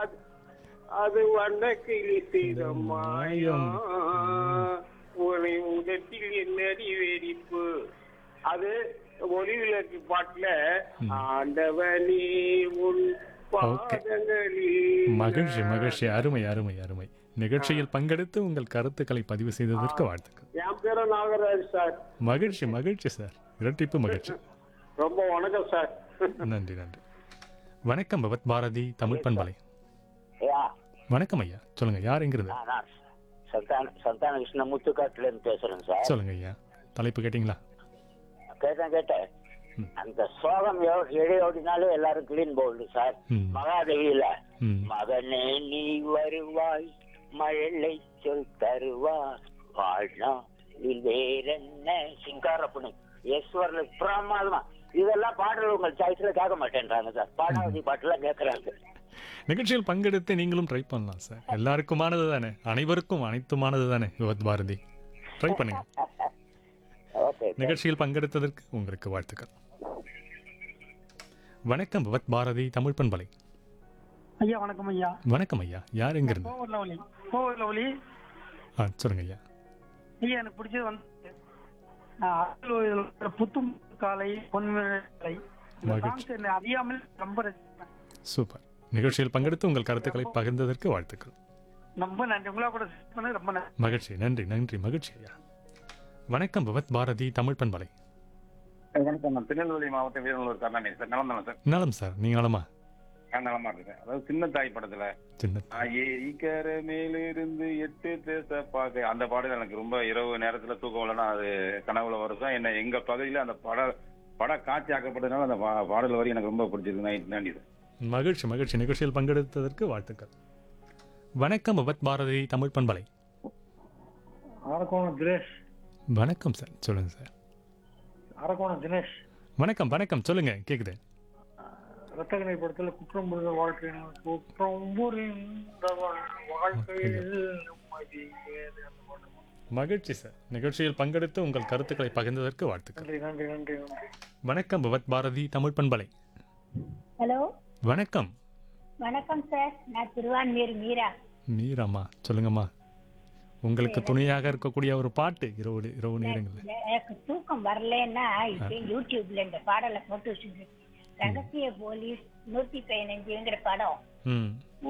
அது- அது வண்ண கிளி செய்த மாயம் உன்னை உதட்டில் என்னடி வெறிப்பு அது ஒளிவிளக்கு பாட்டுல ஆண்டவனே உன் பாதங்களில் மகிழ்ச்சி மகிழ்ச்சி அருமை அருமை அருமை நிகழ்ச்சியில் பங்கெடுத்து உங்கள் கருத்துக்களை பதிவு செய்ததற்கு வாழ்த்துக்கள் என் பேரும் நாகராஜ் சார் மகிழ்ச்சி மகிழ்ச்சி சார் இரட்டிப்பு மகிழ்ச்சி ரொம்ப வணக்கம் சார் நன்றி நன்றி வணக்கம் பவத் பாரதி தமிழ் பண்பலை ஐயா வணக்கம் ஐயா சொல்லுங்க யார் எங்கிறது நான் நான் சந்தான சந்தான கிருஷ்ண முத்துக்காட்டுல இருந்து பேசுறேன் சார் சொல்லுங்க ஐயா தலைப்பு கேட்டிங்களா கேட்டேன் கேட்டேன் ம். அந்த சோகம் எவ- இடையோடினாலே எல்லாரும் கிளீன் போல்டு சார் ம். மகாதேவியில ம் மகனே நீ வருவாய் மழலை சொல் தருவாய் வாழ்நாளில் வேறென்ன சிங்காரப்புணி ஈஸ்வரல பிரமாதமா இதெல்லாம் பாடல் உங்கள் சாய்ஸ்ல கேட்க மாட்டேன்றாங்க சார் பாடாவதி பாட்டுலாம் கேட்கறாங்க நிகழ்ச்சியில் பங்கெடுத்து நீங்களும் ட்ரை பண்ணலாம் சார் எல்லாருக்குமானது தானே அனைவருக்கும் அனைத்துமானது தானே விவத் பாரதி ட்ரை பண்ணுங்க ஓகே நிகழ்ச்சியில் பங்கெடுத்ததற்கு உங்களுக்கு வாழ்த்துக்கள் வணக்கம் விவத் பாரதி தமிழ் பண்பலை ஐயா வணக்கம் ஐயா வணக்கம் ஐயா யார் எங்கிருந்து கோவர் லவ்லி கோவர் லவ்லி ஆ சொல்லுங்க ஐயா ஐயா எனக்கு பிடிச்சது வந்து ஆஹ், அருள் ஓய்வில் இருக்கிற புத்தும் காலை பொன்மலை இந்த மகிழ்ச்சி. songs என்னை அறியாமல் ரொம்ப ரசிப்பேன் சூப்பர் நிகழ்ச்சியில் பங்கெடுத்து உங்கள் கருத்துக்களை பகிர்ந்ததற்கு வாழ்த்துக்கள் ரொம்ப நன்றி உங்களா கூட share பண்ணது ரொம்ப நன்றி மகிழ்ச்சி நன்றி நன்றி மகிழ்ச்சி ஐயா வணக்கம் விவத் பாரதி தமிழ் பண்பலை வணக்கம் நான் திருநெல்வேலி மாவட்டம் வீரநல்லூர் கருணாநிதி சார் நலம் தானே சார் நலம் சார் நீங்க நலமா நான் நலமா இருக்கேன் அதாவது சின்ன தாய் படத்துல சின்ன ஏரிக்கர மேலிருந்து எட்டு தேச பார்க்க அந்த பாடல் எனக்கு ரொம்ப இரவு நேரத்துல தூக்கம் இல்லைன்னா அது கனவுல வருஷம் என்ன எங்க பகுதியில அந்த பட பட காட்சி ஆக்கப்பட்டதுனால அந்த பா- பாடல் வரி எனக்கு ரொம்ப பிடிச்சிருக்கு நன்றி நன்றி சார் மகிழ்ச்சி மகிழ்ச்சி நிகழ்ச்சியில் பங்கெடுத்ததற்கு வாழ்த்துக்கள் வணக்கம் விவத் பாரதி தமிழ் பண்பலை அரக்கோணம் தினேஷ் வணக்கம் சார் சொல்லுங்க சார் அரக்கோணம் தினேஷ் வணக்கம் வணக்கம் சொல்லுங்க கேக்குது ரத்தகனை படத்துல குற்றம் புரிந்த வாழ்க்கை குற்றம் புரிந்த வாழ்க்கையில் நிம்மதி ஏது அந்த பாட்டு. மகிழ்ச்சி சார் நிகழ்ச்சியில் பங்கெடுத்து உங்கள் கருத்துக்களை பகிர்ந்ததற்கு வாழ்த்துக்கள் நன்றி நன்றி நன்றி நன்றி வணக்கம் விவத் பாரதி தமிழ் பண்பலை ஹலோ வணக்கம் வணக்கம் சார் நான் திருவான்மீர் மீரா மீராம்மா சொல்லுங்கம்மா உங்களுக்கு துணையாக இருக்கக்கூடிய ஒரு பாட்டு இரவு இரவு நேரங்களில் எனக்கு தூக்கம் வரலன்னா இப்ப யூடியூப்ல இந்த பாடலை போட்டு வச்சுருக்கேன் ரகசிய போலீஸ் நூத்தி பதினஞ்சுங்கிற படம் ம்